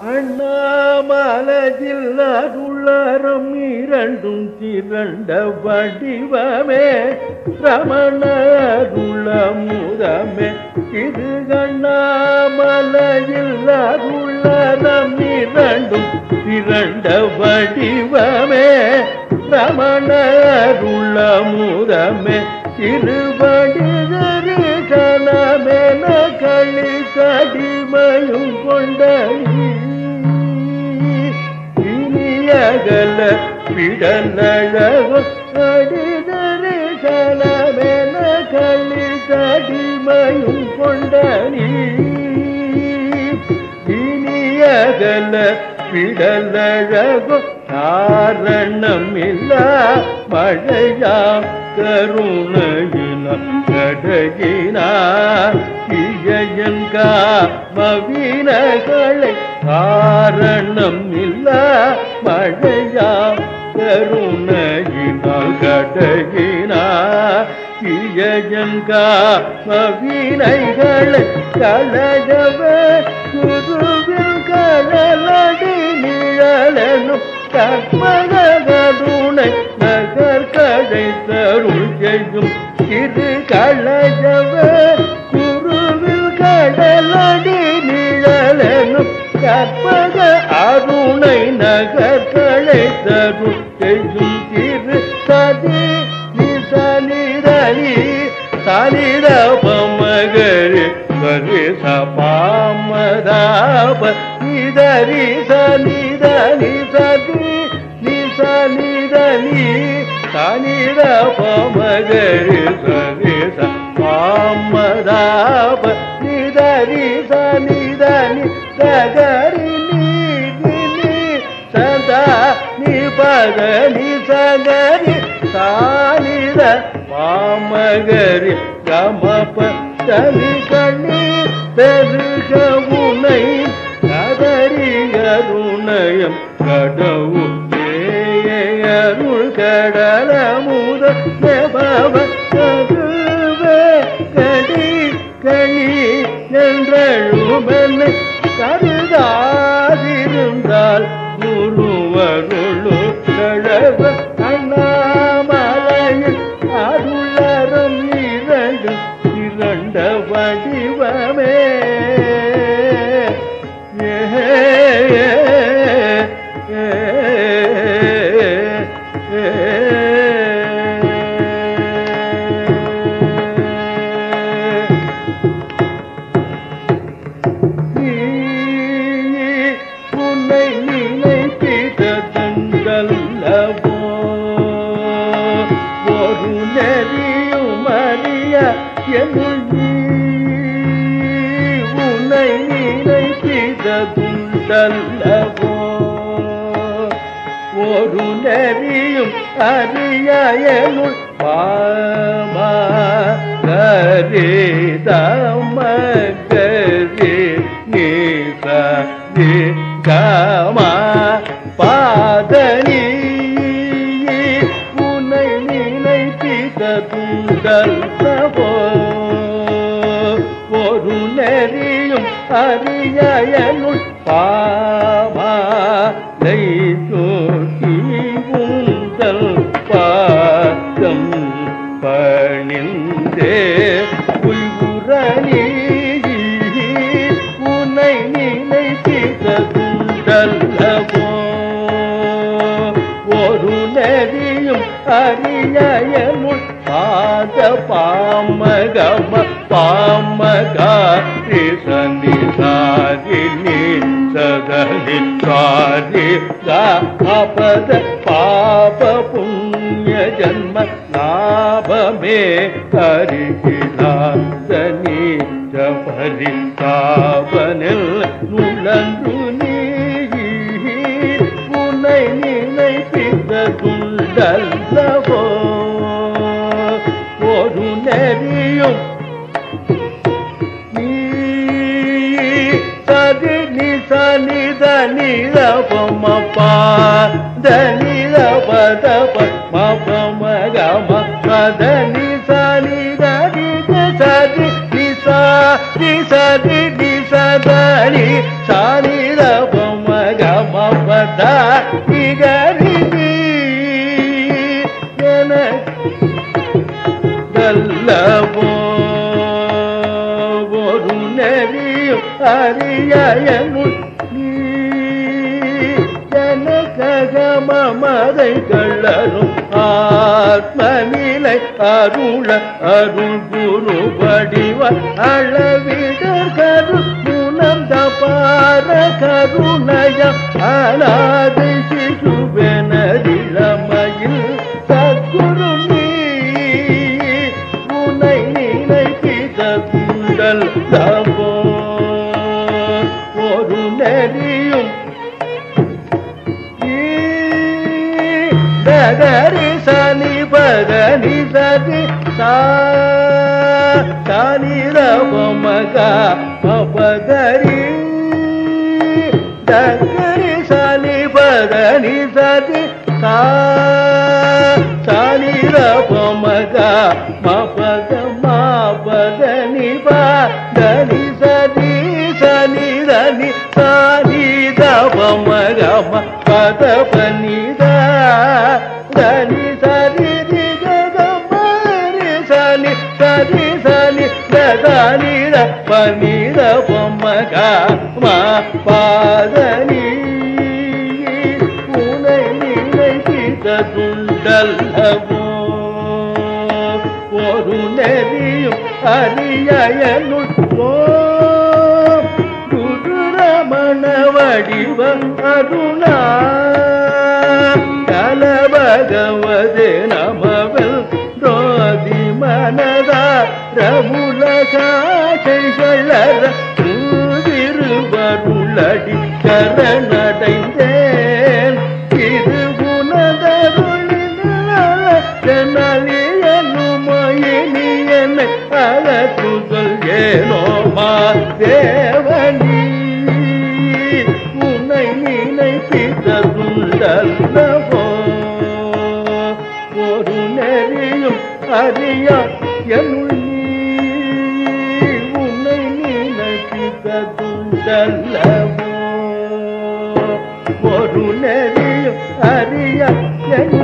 அண்ணாமலையில் அருளறம் இரண்டும் திரண்ட வடிவமே ரமணருள முதமே இது அண்ணாமலையில் அருளறம் இரண்டும் திரண்ட வடிவமே ரமணருள முதமே திருவடி தரிசனமென களி கடிமையும் கொண்ட இனியகல பிடநழகும் அடி தரிசனமென களி கடிமையும் கொண்ட இனியகல பிடலழகும் காரணம் இல்ல மழையா கருணையினம் கடகினார் இயன் காமவினகளை காரணம் இல்ல மழையா கருணையினால் கடகினார் இயன் காமவினைகளை கலகவே குருவில் கடலடி நிழலனும் கற்பகருணை நகர் கடை தருள் செய்யும் இது கலஜவ குருவில் கடலடி நிழலனும் கற்பக அருணை நகர் கடை தருள் செய்யும் திரு சதி நிசனிதனி சனித பமகரி கரி சபாமதாப நிதரி சனிதனி சதி நிசனிதனி சனித பமகரி சரி சபாமதாப நிதரி சனிதனி சகரி நீ சதா நிபத நிசகரி சானித மாமகரி கமப தனி கண்ணி பெருக உனை கதறி கருணயம் கடவு அருள் கடல முத பவ கதுவே கடி கணி என்றழுமென்னை கருதாதிருந்தால் குருவருளு கழவ அண்ணாமலையில் அருளறம் இரண்டு இரண்ட வடிவமே ஏ ஏ, ஏ, ஏ. நீ உன்னை நினைத்திடந்தல்லவோ ஒரு நெறியும் அறிய என்னுள் நீ உன்னை நினைத்திடந்தல்லவோ ஒரு நெறியும் அறிய என்னுள் பாமா கரி தம கரி நீ கமா பாதனி உன்னை நினைப்பித துண்டல் சபோ ஒரு நெறியும் அறியனுள் பாமாலை தோட்டி உந்தல் பாதம் பணிந்தே உய்வுரணி உன்னை நினைத்திட துண்டல்லவோ ஒரு நெறியும் அறியனுள் பாத பாமகம பாமகாரி சந்தி சாரிணி சதனி சாரி காபத பாப புண்ணிய ஜன்ம லாபமே கரிகிலாசனி ஜபரி காவனில் நுழன்று நீ உன்னை நினைப்பித்த துண்டல்லவோ ஒரு நெறியும் நீ சதி நிச நித நிரபம பாத நிரபத பம கம பத நிச நித நித சதி நிசா நிசதி நிசதனி சானிரபம் அறியனுள் நீ எனக்கக மமதை கள்ளரும் ஆத்மநிலை அருள அருள் குரு வடிவ அளவிடர் கரு முனந்த பார கருணயம் அநாதை சிசுவெனதிளமையில் சத்குரு நீ உனை நினைப்பித குண்டல் தவோ ஒரு நெறியும் தகரி சனி பதனி சதி சானி ரமக மபதரி தகரி சனி பதனி சதி சானி ரமக மபத மாபதனி பதனி சதி சனி ரணி சானி தவமக பத பனித ரணி சரி ரி கமரி சனி சரி சனி தனி ர பனித பொம்மக மா பாதனி உனை நினைத்த துண்டல்லவோ ஒரு நெறியும் அறியனுள் குருரமண வடிவ அருணா கல பகவதே நமவில் ரோதி மனதா ரமுலகாசைகளர திருவருளடி சரணடைந்தேன் இது உனதருளினி என்னை அகற்றுதல் ஏனோ மா தேவனி உன்னை நினைப்பித்ததுண்டல்லவோ ஒரு நெறியும் அறியா என்னுள் நீ உன்னை நினைப்பித்ததுண்டல்லவோ ஒரு நெறியும் அறியா என்னுள்